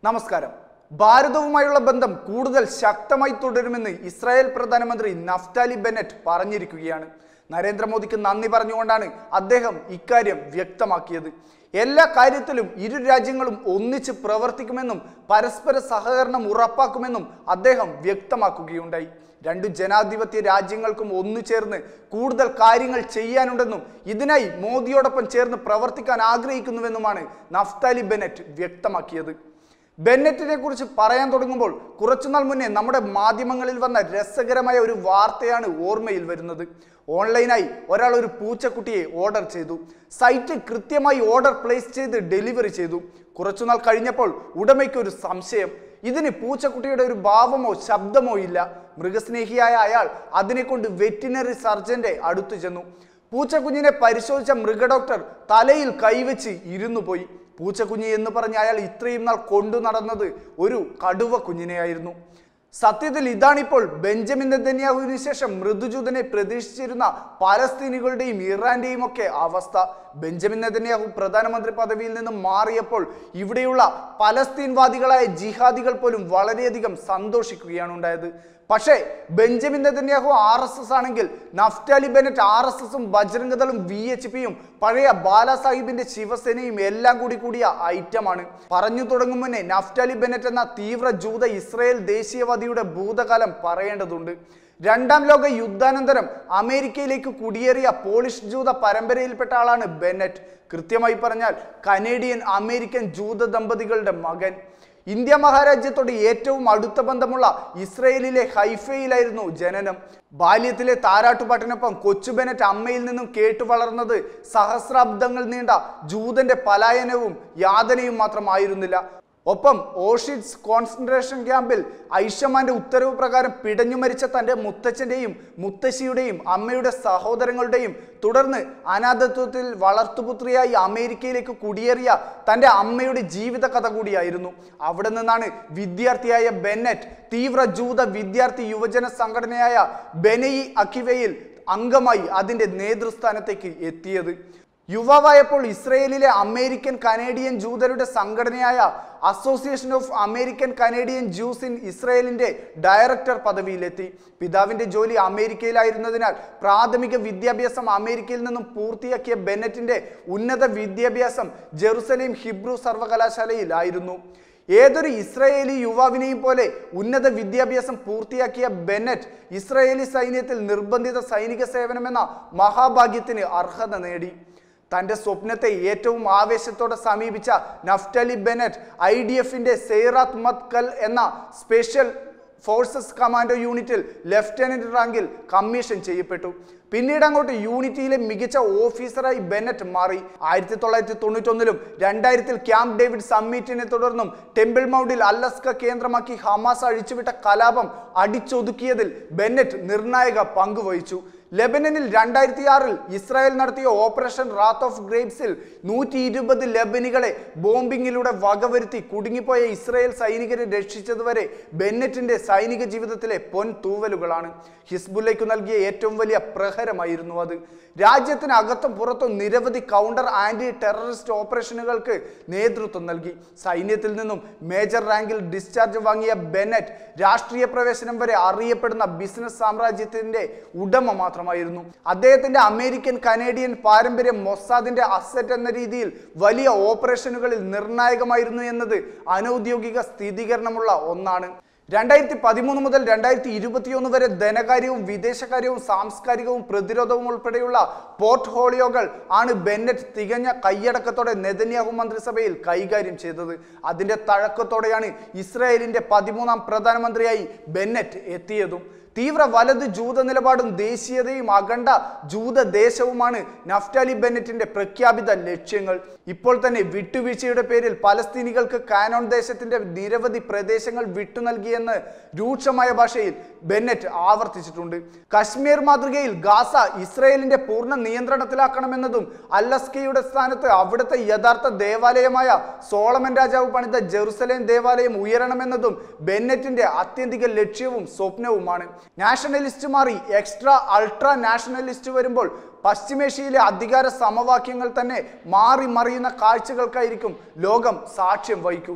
നമസ്കാരം ഭാരതവുമായുള്ള ബന്ധം കൂടുതൽ ശക്തമായി തുടരുമെന്ന് ഇസ്രായേൽ പ്രധാനമന്ത്രി നഫ്താലി ബെന്നറ്റ് പറഞ്ഞിരിക്കുകയാണ് നരേന്ദ്രമോദിക്ക് നന്ദി പറഞ്ഞുകൊണ്ടാണ് അദ്ദേഹം ഇക്കാര്യം വ്യക്തമാക്കിയത് എല്ലാ കാര്യത്തിലും ഇരു രാജ്യങ്ങളും ഒന്നിച്ച് പ്രവർത്തിക്കുമെന്നും പരസ്പര സഹകരണം ഉറപ്പാക്കുമെന്നും അദ്ദേഹം വ്യക്തമാക്കുകയുണ്ടായി രണ്ടു ജനാധിപത്യ രാജ്യങ്ങൾക്കും ഒന്നു ചേർന്ന് കൂടുതൽ കാര്യങ്ങൾ ചെയ്യാനുണ്ടെന്നും ഇതിനായി മോദിയോടൊപ്പം ചേർന്ന് പ്രവർത്തിക്കാൻ ആഗ്രഹിക്കുന്നുവെന്നുമാണ് നഫ്താലി ബെന്നറ്റ് വ്യക്തമാക്കിയത് ബെന്നറ്റിനെ കുറിച്ച് പറയാൻ തുടങ്ങുമ്പോൾ കുറച്ചുനാൾ മുന്നേ നമ്മുടെ മാധ്യമങ്ങളിൽ വന്ന രസകരമായ ഒരു വാർത്തയാണ് ഓർമ്മയിൽ വരുന്നത് ഓൺലൈനായി ഒരാൾ ഒരു പൂച്ചക്കുട്ടിയെ ഓർഡർ ചെയ്തു സൈറ്റ് കൃത്യമായി ഓർഡർ പ്ലേസ് ചെയ്ത് ഡെലിവറി ചെയ്തു കുറച്ചുനാൾ കഴിഞ്ഞപ്പോൾ ഉടമയ്ക്ക് ഒരു സംശയം ഇതിന് പൂച്ചക്കുട്ടിയുടെ ഒരു ഭാവമോ ശബ്ദമോ ഇല്ല മൃഗസ്നേഹിയായ അയാൾ അതിനെക്കൊണ്ട് വെറ്റിനറി സർജന്റെ അടുത്തു ചെന്നു പൂച്ചക്കുഞ്ഞിനെ പരിശോധിച്ച മൃഗഡോക്ടർ തലയിൽ കൈവച്ച് ഇരുന്നു പോയി പൂച്ചക്കുഞ്ഞ് എന്ന് പറഞ്ഞ് അയാൾ ഇത്രയും നാൾ കൊണ്ടു നടന്നത് ഒരു കടുവ കുഞ്ഞിനെയായിരുന്നു സത്യത്തിൽ ഇതാണിപ്പോൾ ബെഞ്ചമിൻ നെതന്യാഹുവിന് ശേഷം മൃദുജൂതനെ പ്രതീക്ഷിച്ചിരുന്ന പാലസ്തീനികളുടെയും ഇറാന്റെയും ഒക്കെ അവസ്ഥ ബെഞ്ചമിൻ നെതന്യാഹു പ്രധാനമന്ത്രി പദവിയിൽ നിന്നും മാറിയപ്പോൾ ഇവിടെയുള്ള പലസ്തീൻവാദികളായ ജിഹാദികൾ പോലും വളരെയധികം സന്തോഷിക്കുകയാണ് ഉണ്ടായത് പക്ഷേ Benjamin Netanyahu R S S ആണെങ്കിൽ നഫ്റ്റാലി ബെനറ്റ് ആർ എസ് എസും ബജ്രംഗദളും വി എച്ച് പിയും പഴയ ബാലാസാഹിബിന്റെ ശിവസേനയും എല്ലാം കൂടി കൂടിയ ഐറ്റമാണ് പറഞ്ഞു തുടങ്ങും മുന്നേ നഫ്റ്റാലി ബെനറ്റ് എന്ന തീവ്ര ജൂത ഇസ്രയേൽ ദേശീയവാദിയുടെ ഭൂതകാലം പറയേണ്ടതുണ്ട് രണ്ടാം ലോക യുദ്ധാനന്തരം അമേരിക്കയിലേക്ക് കുടിയേറിയ പോളിഷ് ജൂത പരമ്പരയിൽപ്പെട്ട ആളാണ് ബെനറ്റ് കൃത്യമായി പറഞ്ഞാൽ കനേഡിയൻ അമേരിക്കൻ ജൂത ദമ്പതികളുടെ മകൻ ഇന്ത്യ മഹാരാജ്യത്തോട് ഏറ്റവും അടുത്ത ബന്ധമുള്ള ഇസ്രയേലിലെ ഹൈഫയിലായിരുന്നു ജനനം ബാല്യത്തിലെ താരാട്ടുപാട്ടിനൊപ്പം കൊച്ചു ബെനറ്റ് അമ്മയിൽ നിന്നും കേട്ടു വളർന്നത് സഹസ്രാബ്ദങ്ങൾ നീണ്ട ജൂതന്റെ പലായനവും യാതനയും മാത്രമായിരുന്നില്ല ഒപ്പം ഓഷിഡ്സ് കോൺസെൻട്രേഷൻ ക്യാമ്പിൽ ഐഷമാന്റെ ഉത്തരവ് പ്രകാരം പിടഞ്ഞു മരിച്ച തന്റെ മുത്തച്ഛന്റെയും മുത്തശ്ശിയുടെയും അമ്മയുടെ സഹോദരങ്ങളുടെയും തുടർന്ന് അനാഥത്വത്തിൽ വളർത്തുപുത്രിയായി അമേരിക്കയിലേക്ക് കുടിയേറിയ തന്റെ അമ്മയുടെ ജീവിത കഥ കൂടിയായിരുന്നു അവിടെ നിന്നാണ് വിദ്യാർത്ഥിയായ ബെന്നറ്റ് തീവ്ര ജൂത വിദ്യാർത്ഥി യുവജന സംഘടനയായ ബെനയി അക്കിവയിൽ അംഗമായി അതിന്റെ നേതൃസ്ഥാനത്തേക്ക് എത്തിയത് യുവാവായപ്പോൾ ഇസ്രയേലിലെ അമേരിക്കൻ കനേഡിയൻ ജൂതരുടെ സംഘടനയായ association of American Canadian Jews in ഇസ്രയേലിന്റെ ഡയറക്ടർ പദവിയിലെത്തി പിതാവിന്റെ ജോലി അമേരിക്കയിലായിരുന്നതിനാൽ പ്രാഥമിക വിദ്യാഭ്യാസം അമേരിക്കയിൽ നിന്നും പൂർത്തിയാക്കിയ ബെന്നറ്റിന്റെ ഉന്നത വിദ്യാഭ്യാസം ജെറുസലേം ഹിബ്രു സർവകലാശാലയിലായിരുന്നു ഏതൊരു ഇസ്രയേലി യുവാവിനെയും പോലെ ഉന്നത വിദ്യാഭ്യാസം പൂർത്തിയാക്കിയ ബെന്നറ്റ് ഇസ്രയേലി സൈന്യത്തിൽ നിർബന്ധിത സൈനിക സേവനമെന്ന മഹാഭാഗ്യത്തിന് അർഹത നേടി തന്റെ സ്വപ്നത്തെ ഏറ്റവും ആവേശത്തോടെ സമീപിച്ച നഫ്റ്റലി ബെനറ്റ് ഐ ഡി എഫിന്റെ സെയ്റാത്ത് മത് കൽ എന്ന സ്പെഷ്യൽ ഫോഴ്സസ് കമാൻഡോ യൂണിറ്റിൽ ലഫ്റ്റനന്റ് റാങ്കിൽ കമ്മീഷൻ ചെയ്യപ്പെട്ടു പിന്നീട് അങ്ങോട്ട് യൂണിറ്റിയിലെ മികച്ച ഓഫീസറായി ബെന്നറ്റ് മാറി ആയിരത്തി തൊള്ളായിരത്തി തൊണ്ണൂറ്റൊന്നിലും രണ്ടായിരത്തിൽ ക്യാമ്പ് ഡേവിഡ് സമ്മിറ്റിനെ തുടർന്നും ടെമ്പിൾ മൗണ്ടിൽ അല്ലസ്ക കേന്ദ്രമാക്കി ഹമാസ് അഴിച്ചുവിട്ട കലാപം അടിച്ചൊതുക്കിയതിൽ ബെന്നറ്റ് നിർണായക പങ്കുവഹിച്ചു ലെബനനിൽ രണ്ടായിരത്തി ആറിൽ ഇസ്രായേൽ നടത്തിയ ഓപ്പറേഷൻ റാത്ത് ഓഫ് ഗ്രേപ്സിൽ നൂറ്റി ഇരുപത് ലെബനികളെ ബോംബിങ്ങിലൂടെ വകവരുത്തി കുടുങ്ങിപ്പോയ ഇസ്രായേൽ സൈനികരെ രക്ഷിച്ചതുവരെ ബെന്നറ്റിന്റെ സൈനിക ജീവിതത്തിലെ പൊൻ തൂവലുകളാണ് ഹിസ്ബുല്ലയ്ക്ക് നൽകിയ ഏറ്റവും വലിയ പ്രഹരമായിരുന്നു അത് രാജ്യത്തിന് അകത്തും പുറത്തും നിരവധി കൗണ്ടർ ആന്റി ടെററിസ്റ്റ് ഓപ്പറേഷനുകൾക്ക് നേതൃത്വം നൽകി സൈന്യത്തിൽ നിന്നും മേജർ റാങ്കിൽ ഡിസ്ചാർജ് വാങ്ങിയ ബെനറ്റ് രാഷ്ട്രീയ പ്രവേശനം വരെ അറിയപ്പെടുന്ന ബിസിനസ് സാമ്രാജ്യത്തിന്റെ ഉടമ മാത്രമായിരുന്നു അദ്ദേഹത്തിന്റെ അമേരിക്കൻ കനേഡിയൻ പാരമ്പര്യം മൊസാദിന്റെ അസറ്റ് എന്ന രീതിയിൽ വലിയ ഓപ്പറേഷനുകളിൽ നിർണായകമായിരുന്നു എന്നത് അനൗദ്യോഗിക സ്ഥിരീകരണമുള്ള ഒന്നാണ് രണ്ടായിരത്തി പതിമൂന്ന് മുതൽ രണ്ടായിരത്തി ഇരുപത്തിയൊന്ന് വരെ ധനകാര്യവും വിദേശകാര്യവും സാംസ്കാരികവും പ്രതിരോധവും ഉൾപ്പെടെയുള്ള പോർട്ട്ഫോളിയോകൾ ആണ് ബെന്നറ്റ് തികഞ്ഞ കൈയടക്കത്തോടെ നെതന്യാഹു മന്ത്രിസഭയിൽ കൈകാര്യം ചെയ്തത് അതിന്റെ തഴക്കത്തോടെയാണ് ഇസ്രായേലിന്റെ പതിമൂന്നാം പ്രധാനമന്ത്രിയായി ബെന്നറ്റ് എത്തിയതും തീവ്ര വലത് ജൂത നിലപാടും ദേശീയതയും അഖണ്ഡ ജൂത ദേശവുമാണ് നഫ്റ്റാലി ബെന്നറ്റിന്റെ പ്രഖ്യാപിത ലക്ഷ്യങ്ങൾ ഇപ്പോൾ തന്നെ വിട്ടുവീഴ്ചയുടെ പേരിൽ പലസ്തീനികൾക്ക് കാനോൺ ദേശത്തിന്റെ നിരവധി പ്രദേശങ്ങൾ വിട്ടു നൽകിയെന്ന് രൂക്ഷമായ ഭാഷയിൽ ബെന്നറ്റ് ആവർത്തിച്ചിട്ടുണ്ട് കശ്മീർ മാതൃകയിൽ ഗാസ ഇസ്രയേലിന്റെ പൂർണ്ണ നിയന്ത്രണത്തിലാക്കണമെന്നതും അല്ലസ്കയുടെ സ്ഥാനത്ത് അവിടുത്തെ യഥാർത്ഥ ദേവാലയമായ സോളമൻ രാജാവ് പണിത ജെറുസലേം ദേവാലയം ഉയരണമെന്നതും ബെന്നറ്റിന്റെ ആത്യന്തിക ലക്ഷ്യവും സ്വപ്നവുമാണ് നാഷണലിസ്റ്റ് മാറി എക്സ്ട്രാ അൾട്രാ നാഷണലിസ്റ്റ് വരുമ്പോൾ പശ്ചിമേഷ്യയിലെ അധികാര സമവാക്യങ്ങൾ തന്നെ മാറി മറിയുന്ന കാഴ്ചകൾക്കായിരിക്കും ലോകം സാക്ഷ്യം വഹിക്കുക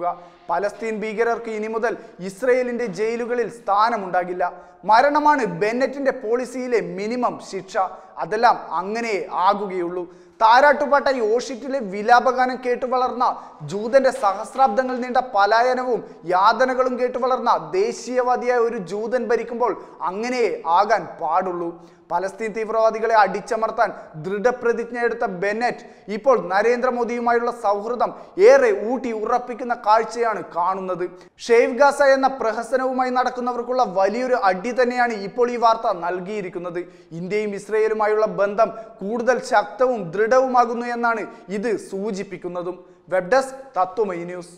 പലസ്തീൻ ഭീകരർക്ക് ഇനി മുതൽ ഇസ്രയേലിന്റെ ജയിലുകളിൽ സ്ഥാനമുണ്ടാകില്ല മരണമാണ് ബെന്നറ്റിന്റെ പോളിസിയിലെ മിനിമം ശിക്ഷ അതെല്ലാം അങ്ങനെ ആകുകയുള്ളൂ താരാട്ടുപാട്ട യോഷിറ്റിലെ വിലാപഗാനം കേട്ടു വളർന്ന ജൂതന്റെ സഹസ്രാബ്ദങ്ങൾ നീണ്ട പലായനവും യാതനകളും കേട്ടു വളർന്ന ദേശീയവാദിയായ ഒരു ജൂതൻ ഭരിക്കുമ്പോൾ അങ്ങനെ ആകാൻ പാടുള്ളൂ പലസ്തീൻ തീവ്രവാദികളെ അടിച്ചമർത്താൻ ദൃഢപ്രതിജ്ഞ എടുത്ത ബെന്നറ്റ് ഇപ്പോൾ നരേന്ദ്രമോദിയുമായുള്ള സൗഹൃദം ഏറെ ഊട്ടി ഉറപ്പിക്കുന്ന കാഴ്ചയാണ് കാണുന്നത് ഷെയ്ഫ് ഗാസ എന്ന പ്രഹസനവുമായി നടക്കുന്നവർക്കുള്ള വലിയൊരു അടി തന്നെയാണ് ഇപ്പോൾ ഈ വാർത്ത നൽകിയിരിക്കുന്നത് ഇന്ത്യയും ഇസ്രയേലുമായുള്ള ബന്ധം കൂടുതൽ ശക്തവും ദൃഢവുമാകുന്നു എന്നാണ് ഇത് സൂചിപ്പിക്കുന്നതും web desk Tattvamayi news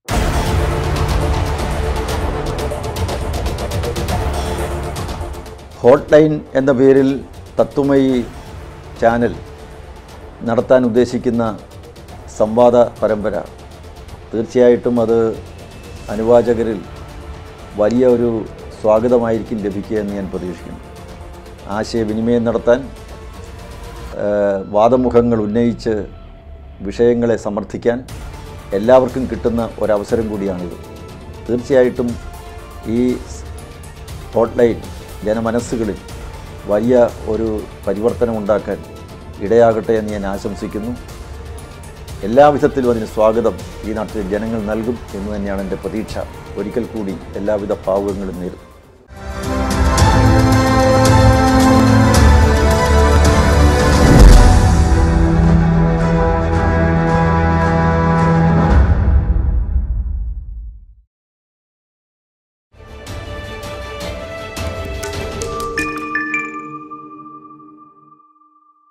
hotline എന്ന പേരിൽ തത്വമയി ചാനൽ നടത്താൻ ഉദ്ദേശിക്കുന്ന സംവാദ പരമ്പര തീർച്ചയായിട്ടും അത് അനുവാചകരിൽ വലിയ ഒരു സ്വാഗതമായിരിക്കും ലഭിക്കുക എന്ന് ഞാൻ പ്രതീക്ഷിക്കുന്നു ആശയവിനിമയം നടത്താൻ ഏഹ്, വാദമുഖങ്ങൾ ഉന്നയിച്ച് വിഷയങ്ങളെ സമർത്ഥിക്കാൻ എല്ലാവർക്കും കിട്ടുന്ന ഒരവസരം കൂടിയാണിത് തീർച്ചയായിട്ടും ഈ ഹോട്ട്ലൈൻ ജനമനസ്സുകളിൽ വലിയ ഒരു പരിവർത്തനം ഉണ്ടാക്കാൻ ഇടയാകട്ടെ എന്ന് ഞാൻ ആശംസിക്കുന്നു എല്ലാവിധത്തിലും അതിന് സ്വാഗതം ഈ നാട്ടിലെ ജനങ്ങൾ നൽകും എന്ന് തന്നെയാണ് എൻ്റെ പ്രതീക്ഷ ഒരിക്കൽ കൂടി എല്ലാവിധ ഭാവുകങ്ങളും നേരും